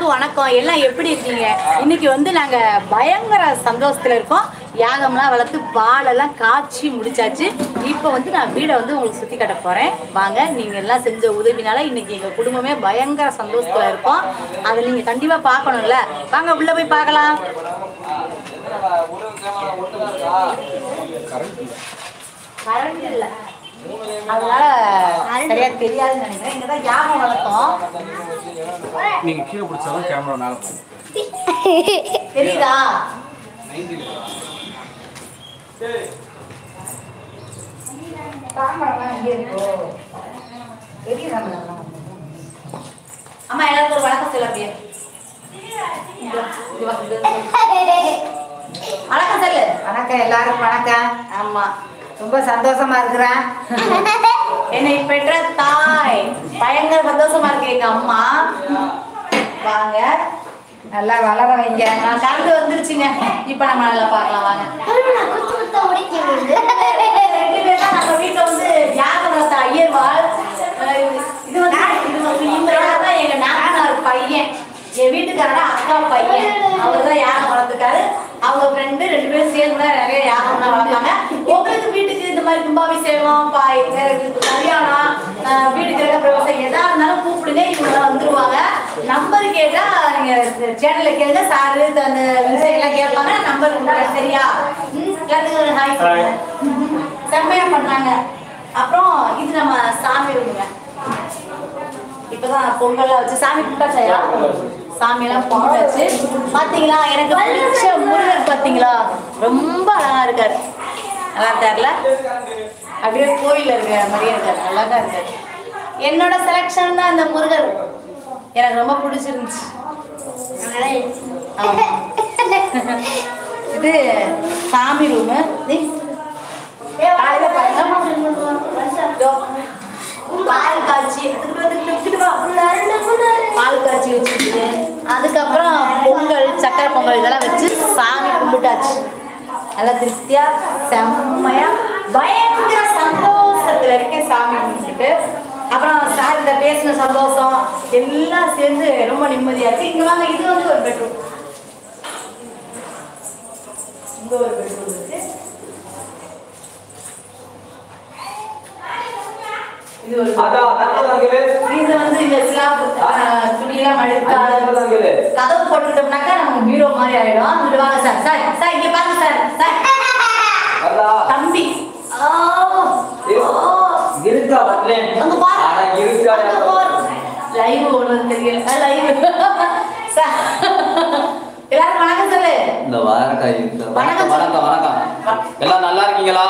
எல்லாருக்கும் வணக்கம் எல்லாம் எப்படி இருக்கீங்க இன்னைக்கு வந்து நாங்க பயங்கர சந்தோஷத்துல இருக்கோம் யாகம்லாம் வளர்த்து பாலெல்லாம் காய்ச்சி முடிச்சாச்சு இப்போ வந்து நான் வீடை வந்து உங்களுக்கு சுத்தி காட்ட போறேன் வாங்க நீங்க எல்லாம் செஞ்ச உதவினால இன்னைக்கு எங்க குடும்பமே பயங்கர சந்தோஷத்துல இருக்கோம் அதை நீங்க கண்டிப்பா பார்க்கணும்ல வாங்க உள்ள போய் பார்க்கலாம் கரண்ட் இல்ல அதனால சரியா தெரியாதுன்னு நினைக்கிறேன் இங்கதான் யாகம் வளர்த்தோம் நீங்க கீழே பிடிச்சாலும் கேமரா மேல போகும் தெரியுதா தாமரைலாம் எங்க இருக்கோ? தெரியுதா மேடம்? அம்மா எல்லாருக்கும் ஒரு வணக்கம் சொல்ல அப்படியே இங்க வா, இங்க வா, இங்க வா. வணக்கம் சொல்லு வணக்கம் எல்லாருக்கும் வணக்கம் ஆமா ரொம்ப சந்தோஷமா இருக்கிறேன் என்னை பெற்ற தாய் பயங்கர சந்தோஷமா இருக்கு எங்க அம்மா வாங்க நல்லா வளர வைங்க நான் கலந்து வந்துருச்சுங்க இப்ப நம்ம நல்லா பார்க்கலாம் வாங்க ரெண்டு பேரும் தான் நம்ம வீட்டுல வந்து யாகவரத்த ஐயர்வாள் அஹ் இது வந்து இது வந்து இவரோட தான் எங்க நாத்தனார் பையன் என் வீட்டுக்காரோட அக்கா பையன் அவர் தான் யாகம் வளர்த்துக்காரு அவங்க ஃப்ரெண்டு ரெண்டு பேரும் சேர்ந்து தான் நிறைய யாகம்லாம் வளர்ப்பாங்க உங்களுக்கு வீட்டுக்கு இந்த மாதிரி கும்பாபிஷேகம் பா வேற இது கல்யாணம் அஹ் வீடு கிரக பிரவேசம் எதா இருந்தாலும் கூப்பிடுங்க இவங்க வருந்துருவாங்க நம்பர் கேட்டா நீங்க சேனல்ல கேளுங்க சாரு அந்த விஷயம்லாம் கேட்பாங்க நம்பர் கொடுக்குறேன் சரியா ம், எல்லாத்துக்கும் ஒரு ஹாய் சொல்லுங்க செம்மையா பண்ணாங்க அப்புறம் இது நம்ம சாமி ரூமுங்க இப்பதான் பொங்கல்லாம் வச்சு சாமி கும்பிட்டாச்சா சாமி எல்லாம் கும்பிட்டாச்சு பாத்தீங்களா எனக்கு பிடிச்ச முருகர் பாத்தீங்களா ரொம்ப அழகா இருக்காரு நல்லா இருக்காருல அப்படியே கோயில்ல இருக்க மாதிரியே இருக்காரு அழகா இருக்காரு என்னோட செலெக்ஷன் தான் இந்த முருகர் எனக்கு ரொம்ப பிடிச்சிருந்துச்சு ஆமா. இது சாமி ரூமு காலையில பாருங்க இதோ, பால் காய்ச்சி பால் காய்ச்சி வச்சுட்டு அதுக்கப்புறம் பொங்கல் சக்கரை பொங்கல் இதெல்லாம் வச்சு சாமி கும்பிட்டாச்சு நல்லா திருப்தியா செம்மையா பயங்கர சந்தோஷத்துல இருக்கேன் சாமி கும்பிட்டுட்டு அப்புறம் சார் இந்த பேசின சந்தோஷம் எல்லாம் சேர்ந்து ரொம்ப நிம்மதியா இருக்கு இங்க வாங்க இது வந்து ஒரு பெட்ரூம் இங்க ஒரு பெட்ரூம் இருக்கு இது ஒரு இது வந்து இந்த ஸ்லாப் துணியெல்லாம் மடிக்காது கதவு போட்டுட்டோம்னாக்கா நமக்கு பீரோ மாதிரி ஆயிடும் இங்கிட்டு வாங்க சார் சார் சார் இங்க பாருங்க சார் சார் தம்பி ஆ, ஆ. இருக்கா வரலேன் அங்க பாரு. ஆனா இருக்கா அங்க பாரு. லைவ் ஓடுறது தெரியல லைவ் சார் எல்லாரும் வணக்கம் சொல்லு இந்த வாரக்கா இருக்கா வணக்கம் வணக்கம் வணக்கம் எல்லாம் நல்லா இருக்கீங்களா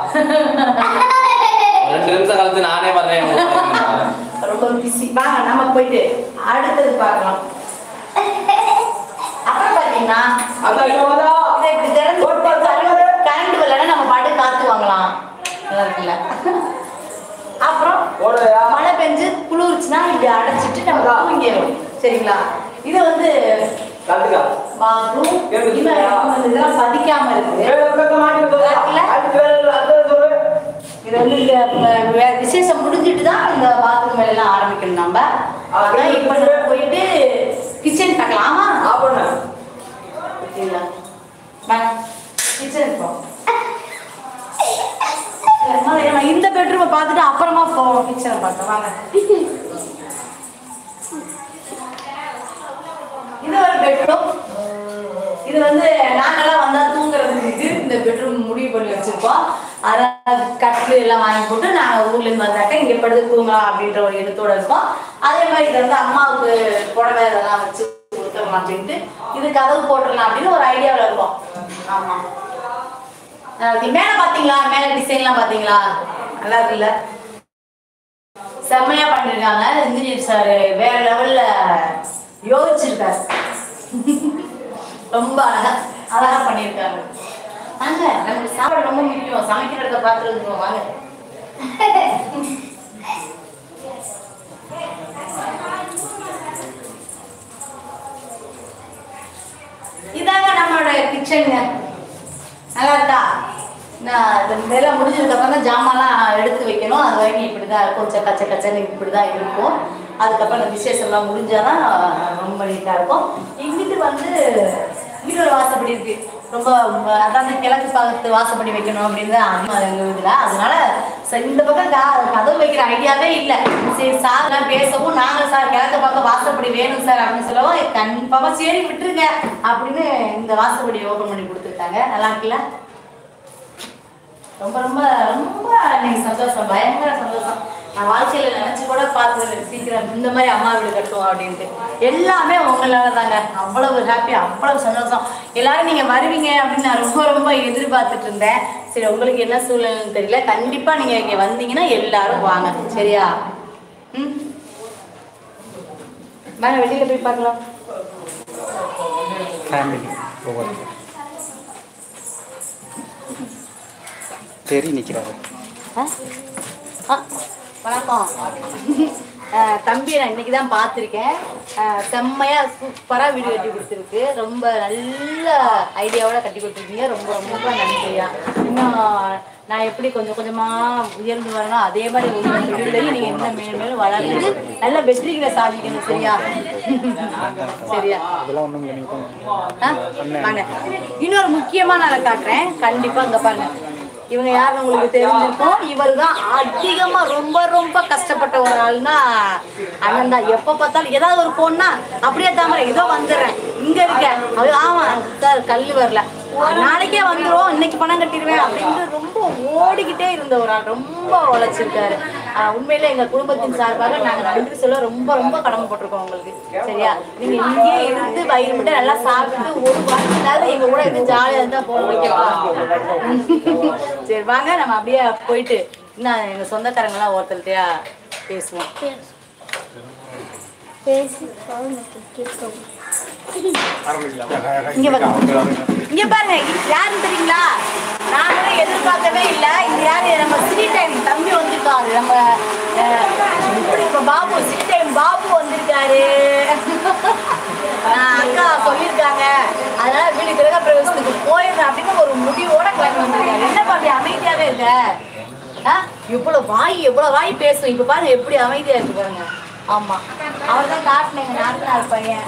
ஒரு ரெண்டு நிமிஷம் கழிச்சு நானே வர்றேன் உங்க வீட்டுக்கு. ரொம்ப பிஸி வாங்க நம்ம போயிட்டு அடுத்தது பார்க்கலாம் அப்புறம் பாத்தீங்கன்னா இதை இப்படி திறந்து கரண்ட் வரலன்னா நம்ம பாட்டு காத்து வாங்கலாம் நல்லா இருக்குல்ல அப்புறம் மழை பெஞ்சு குளிர்ச்சுன்னா இப்படி அடைச்சிட்டு நம்ம தூங்கிடும் சரிங்களா இது வந்து பாத்ரூம் இதெல்லாம் பதிக்காம இருக்கு இது வந்து இந்த அஹ், வே- விசேஷம் முடிஞ்சிட்டு தான் இந்த பாத்ரூம் வேலையெல்லாம் ஆரம்பிக்கணும் நம்ம அதான் இப்போ நம்ம போயிட்டு கிச்சன் பார்க்கலாமா சரிங்களா கிச்சன் இருக்கோம் நம்ம இந்த பெட்ரூமை பார்த்துட்டு அப்புறமா போவோம் கிச்சனை பார்க்க வாங்க இது ஒரு பெட்ரூம் இது வந்து நாங்கெல்லாம் வந்தா தூங்குறதுக்கு இந்த பெட்ரூம் முடிவு பண்ணி வச்சிருக்கோம் அதாவது கட்டில் எல்லாம் வாங்கி போட்டு நாங்கள் ஊர்ல இருந்து வந்தாக்க இங்க படுத்து தூங்கலாம் அப்படின்ற ஒரு எண்ணத்தோட இருக்கோம் அதே மாதிரி இதை வந்து அம்மாவுக்கு புடவை இதெல்லாம் வச்சு கொடுத்துடலாம் அப்படின்ட்டு இது கதவு போட்டுடலாம் அப்படின்னு ஒரு ஐடியாவில் இருக்கோம் ஆமா அஹ் மேல பாத்தீங்களா மேல டிசைன்லாம் பாத்தீங்களா நல்லா இருக்குல்ல செம்மையா பண்ணிருக்காங்க இன்ஜினியர் சார் வேற லெவல்ல யோசிச்சிருக்காரு ரொம்ப அழகா அழகா பண்ணியிருக்காங்க வாங்க நமக்கு சாப்பாடு ரொம்ப முக்கியம் சமைக்கிற இடத்த பார்த்துருக்கோம் வாங்க இதாங்க நம்மளோட கிச்சனுங்க நல்லா இருக்கா நான் இது இதெல்லாம் முடிஞ்சதுக்கு அப்புறம் தான் ஜாமான்லாம் எடுத்து வைக்கணும் அது வரைக்கும் இப்படி தான் இருக்கும் சக்க சக்க சக்கன்னு இப்படி தான் இருக்கும் அதுக்கப்புறம் அந்த விசேஷம் எல்லாம் முடிஞ்சாதான் ரொம்ப நீட்டாக இருக்கும் எங்கள் வீட்டுக்கு வந்து வீட்டோட வாசப்படி இருக்கு ரொம்ப ம, அதான் அந்த கிழக்கு பக்கத்து வாசப்படி வைக்கணும் அப்படின்னு தான் அதிகமாக எங்கள் வீட்டில் அதனால சரி, இந்த பக்கம் கா- கதவு வைக்கிற ஐடியாவே இல்லை சரி சார்லாம் பேசவும் நாங்கள் சார் கிழக்கு பக்கம் வாசப்படி வேணும் சார் அப்படின்னு சொல்லவும் கன்ஃபார்மாக சரி விட்டுருங்க அப்படின்னு இந்த வாசப்படி ஓப்பன் பண்ணி கொடுத்துருக்காங்க நல்லா இருக்குல்ல ரொம்ப ரொம்ப ரொம்ப இன்னைக்கு சந்தோஷம் பயங்கர சந்தோஷம் நான் வாழ்க்கையில நினைச்சு கூட பார்த்தது சீக்கிரம் இந்த மாதிரி அம்மா வீடு கட்டுவோம் அப்படின்ட்டு எல்லாமே உங்களால தாங்க அவ்வளவு ஹாப்பி அவ்வளவு சந்தோஷம் எல்லாரும் நீங்க வருவீங்க அப்படின்னு நான் ரொம்ப ரொம்ப எதிர்பார்த்துட்டு இருந்தேன் சரி உங்களுக்கு என்ன சூழ்நிலைன்னு தெரியல கண்டிப்பா நீங்க இங்க வந்தீங்கன்னா எல்லாரும் வாங்க சரியா ம் வாங்க வெளியில போய் பார்க்கலாம் ஃபேமிலி ஒவ்வொரு தெரி நிற்கிறாரு ஆ? ஆ, வணக்கம் அஹ், தம்பி நான் இன்னைக்கு தான் பார்த்துருக்கேன் செம்மையாக சூப்பராக வீடியோ கட்டி கொடுத்துருக்கு ரொம்ப நல்ல ஐடியாவோட கட்டி கொடுத்துருக்கீங்க ரொம்ப ரொம்ப நன்றியா இன்னும் நான் எப்படி கொஞ்சம் கொஞ்சமாக உயர்ந்து வரணும் அதே மாதிரி உங்கள் தொழிலையும் நீங்கள் இன்னும் மேலும் மேலும் வளர்ந்து நல்ல வெற்றிகளை சாதிக்கணும் சரியா சரியா அதெல்லாம் ஒன்றும் இல்லை நீங்கள் ஆ? வாங்க இன்னொரு முக்கியமான ஆளை காட்டுறேன் கண்டிப்பா இங்க பாருங்க இவங்க யாருன்னு உங்களுக்கு தெரிஞ்சிருக்கும் இவர் தான் அதிகமா ரொம்ப ரொம்ப கஷ்டப்பட்ட ஒரு ஆள்னா அண்ணன் தான் எப்ப பார்த்தாலும் ஏதாவது ஒரு போன்னா அப்படியே தாமரை ஏதோ வந்துடுறேன் இங்க இருக்க அது ஆமா சார் கல் வரல நாளைக்கே வந்துரும் இன்னைக்கு பணம் கட்டிடுவேன் அப்படின்னு ரொம்ப ஓடிக்கிட்டே இருந்த ஒரு ஆள் ரொம்ப உழைச்சிருக்காரு ஆஹ் உண்மையிலே எங்க குடும்பத்தின் சார்பாக நாங்க நன்றி சொல்ல ரொம்ப ரொம்ப கடமைப்பட்டிருக்கோம் உங்களுக்கு சரியா நீங்க இங்கேயே இருந்து வயிறு மட்டும் நல்லா சாப்பிட்டு ஒரு வாரத்திலாவது எங்க கூட இருந்து ஜாலியா இருந்தா போக வைக்கலாம் சரி வாங்க நம்ம அப்படியே போயிட்டு இன்னும் எங்க சொந்தக்காரங்க எல்லாம் ஒருத்தர்கிட்டயா பேசுவோம் இங்க பாருங்க இங்க பாருங்க இது யாருன்னு தெரியுங்களா நாங்களே எதிர்பார்க்கவே இல்ல இது யாரு நம்ம சிரி டைம் தம்பி வந்திருக்காரு நம்ம அஹ், இப்படி இப்ப பாபு சிரி டைம் பாபு வந்திருக்காரு ஆஹ், அக்கா சொல்லியிருக்காங்க அதனால வீடு கிரக பிரவேசத்துக்கு போயிடுறேன் அப்படின்னு ஒரு முடிவோட கிளம்பி வந்திருக்காரு என்ன பண்ணி அமைதியாவே இருக்க ஆ? இவ்வளவு வாய் எவ்வளவு வாய் பேசும் இப்ப பாருங்க எப்படி அமைதியா இருக்கு பாருங்க ஆமா அவர் தான் காட்டினேங்க நாத்தனார் பையன்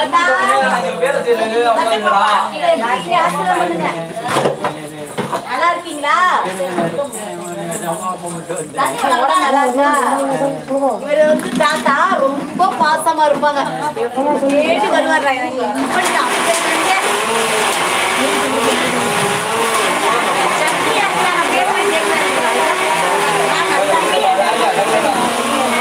இங்க ஆசீர்வாதம் பண்ணுங்க. நல்லா இருக்கீங்களா தண்ணி உடம்பு நல்லா இருக்கா இவர் வந்து தாத்தா ரொம்ப பாசமா இருப்பாங்க கேட்டு வருவாரு இப்படி தான். சக்தி அக்கா, நான் பேசுறேன் கேட்கல. நான் நல்லா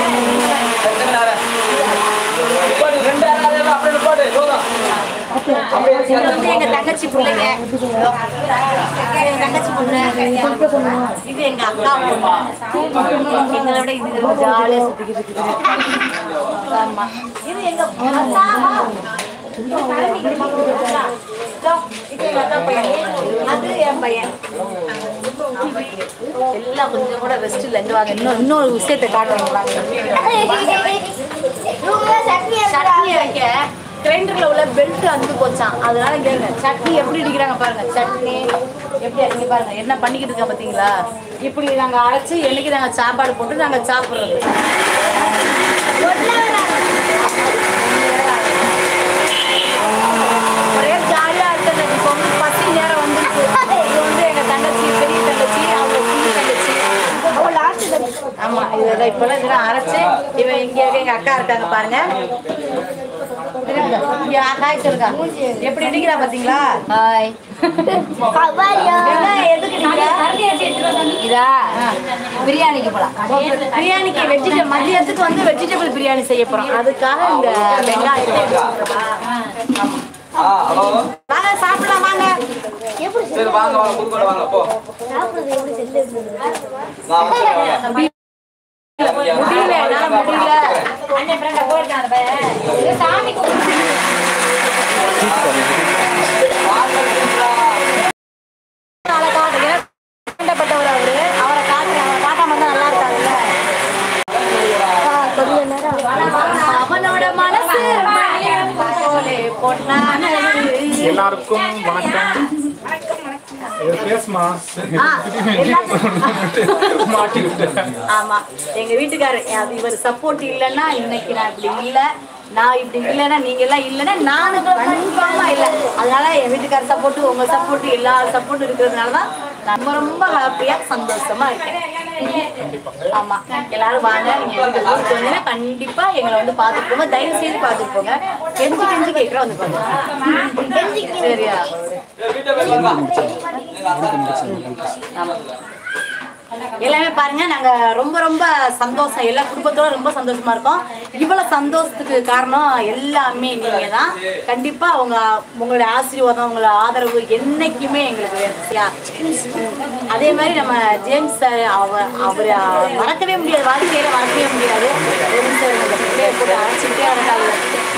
இது வந்து எங்க தங்கச்சி பிள்ளைங்க இது எங்க தங்கச்சி பொண்ணு இது எங்க அக்கா பொண்ணு எங்களை விட இது ரொம்ப ஜாலியா சுத்திக்கிட்டு இருக்குது ஆமா இது எங்க அக்கா இது எங்க அக்கா பையன். அது என் பையன் எல்லாம் கொஞ்சம் கூட ரெஸ்ட் இல்லை இந்த வாங்க இன்னும் இன்னொரு விஷயத்தை காட்டுறேன் சட்னி வைக்க கிரைண்டர்ல உள்ள பெல்ட் அந்து போச்சான் அதனால கேளுங்க சட்னி எப்படி அடிக்கிறாங்க பாருங்க சட்னி எப்படி அடிக்க பாருங்க என்ன பண்ணிக்கிட்டு இருக்கா பாத்தீங்களா இப்படி நாங்க அரைச்சு என்னைக்கு நாங்க சாப்பாடு போட்டு நாங்க சாப்பிடுறது ஒரே ஜாலியா இருக்குது இப்போ வந்து பசி நேரம் வந்துருச்சு இது வந்து எங்க தங்கச்சி பெரிய தங்கச்சி அவங்க சின்ன தங்கச்சி ஆமா இதெல்லாம் இப்பெல்லாம் இதெல்லாம் அரைச்சு இவன் இங்க இருக்க எங்க அக்கா இருக்காங்க பாருங்க இங்க ஹாய் சொல்லுங்க எப்படி இடிக்கிறா பாத்தீங்களா ஹாய் எதுக்கு இதா பிரியாணிக்கு போலாம் பிரியாணிக்கு வெஜிடபிள் மதியத்துக்கு வந்து வெஜிடபிள் பிரியாணி செய்ய போறோம் அதுக்காக இந்த வெங்காயத்தை வாங்க சாப்பிடலாம் வாங்க சரி வாங்க வாங்க புதுக்கோட்டை வாங்க போ நான் வாங்க. முடியல என்னால முடியல அண்ணன் ஃப்ரெண்ட போயிருக்கான் அந்த பையன் இது சாமி நாளை காட்டுங்க வேண்டப்பட்டவர் அவரு அவரை காட்டுங்க அவரை காட்டாம இருந்தா நல்லா இருக்காதுல்ல அவனோட மனசு போலே பொன்னானது எல்லாருக்கும் வணக்கம் ஏ, பேசுமா ஆ, எல்லாத்தையும் மாட்டி விட்டேன் ஆமா எங்க வீட்டுக்காரர் அது இவர் சப்போர்ட் இல்லைன்னா இன்னைக்கு நான் இப்படி இல்ல நான் இப்படி இல்லைன்னா நீங்க எல்லாம் இல்லைன்னா நானும் கன்ஃபார்மா இல்ல அதனால என் வீட்டுக்கார சப்போர்ட் உங்க சப்போர்ட் எல்லா சப்போர்ட் இருக்கிறதுனால தான் நான் ரொம்ப ரொம்ப ஹாப்பியா சந்தோஷமா இருக்கேன் ஆமா எல்லாரும் வாங்க நீங்க எங்க ஊருக்கு வந்தீங்கன்னா கண்டிப்பா எங்களை வந்து பாத்துட்டு போங்க தயவு செய்து பாத்துட்டு போங்க கெஞ்சி கெஞ்சி கேட்கற வந்து பாருங்க சரியா வீட்டை போய் பாருங்க ஆமா. எல்லாமே பாருங்க நாங்க ரொம்ப ரொம்ப சந்தோஷம் எல்லா குடும்பத்தோட ரொம்ப சந்தோஷமா இருக்கோம் இவ்வளவு சந்தோஷத்துக்கு காரணம் எல்லாமே நீங்க தான் கண்டிப்பா உங்க உங்களுடைய ஆசீர்வாதம் உங்களோட ஆதரவு என்னைக்குமே எங்களுக்கு வேணும் சரியா? அதே மாதிரி நம்ம ஜேம்ஸ் சார் அவர் அவர் மறக்கவே முடியாது வாழ்க்கையில மறக்கவே முடியாது ஜேம்ஸ் சார் இந்த பிள்ளைய போட்டு அழைச்சிட்டே இருக்காங்க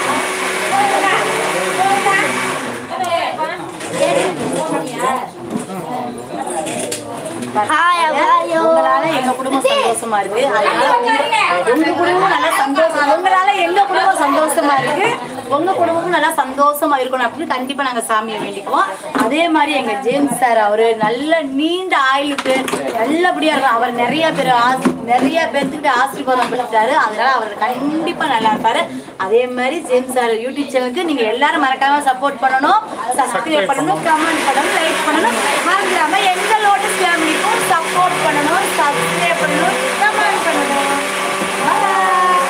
உங்களால எங்க குடும்பம் சந்தோஷமா இருக்கு அதனால உங்க- உங்க குடும்பம் நல்லா சந்தோஷம் உங்களால எங்க குடும்பம் சந்தோஷமா இருக்கு உங்க குடும்பமும் நல்லா சந்தோஷமா இருக்கணும் அப்படின்னு கண்டிப்பா நாங்க சாமியை வேண்டிக்குவோம் அதே மாதிரி எங்க ஜேம்ஸ் சார் அவரு நல்ல நீண்ட ஆயுளுக்கு நல்லபடியா இருக்கும் அவர் நிறைய பேர் ஆசி- நிறைய பேர்த்துக்கிட்ட ஆசீர்வாதம் பெற்றுட்டாரு அதனால அவர் கண்டிப்பா நல்லா இருப்பாரு அதே மாதிரி ஜேம்ஸ் சார் யூடியூப் சேனலுக்கு நீங்க எல்லாரும் மறக்காம சப்போர்ட் பண்ணணும் சப்ஸ்கிரைப் பண்ணணும் கமெண்ட் பண்ணணும் லைக் பண்ணணும் மறந்துடாம எங்களோட ஃபேமிலிக்கும் சப்போர்ட் பண்ணணும் சப்ஸ்கிரைப் பண்ணணும் கமெண்ட் பண்ணணும் Bye.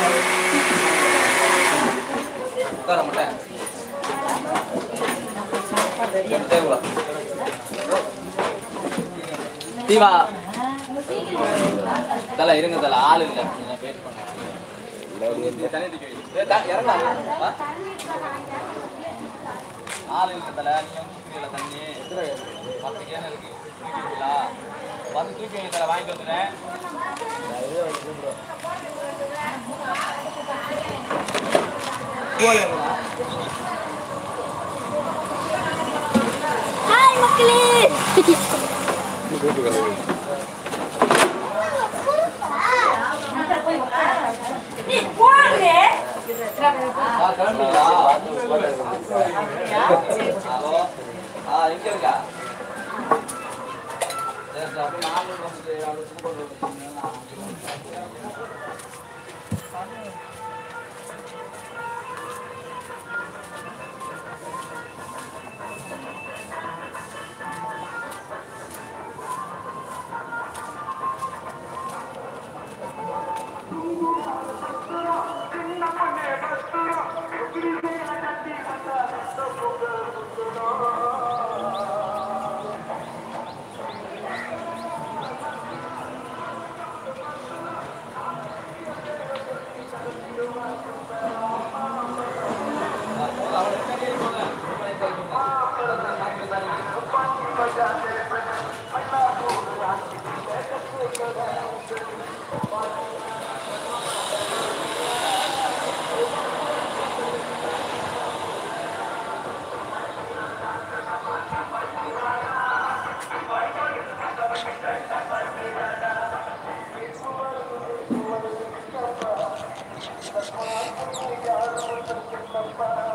உட்கார மாட்டேன் தேவா தீவா தல இருங்க தல ஆள் இல்ல நான் வெயிட் பண்ணேன் தண்ணி தூக்கி வை. ஏய், த- இறங்கா. வா. ஆள் இல்ல தல நீங்க வந்து தூக்கிடல தண்ணி பத்து கேன் இருக்கு தூக்கிங்களா வந்து தூக்கி வைங்க தல வாங்கிட்டு வந்துடுறேன் ஆ, கிளம்பிட்டீங்களா? ஹலோ ஆ எங்க இருக்கா சரி, சரி, அப்ப நானும் வந்து அவளை கூப்பிட்டு வந்துட்டீங்கன்னா Thank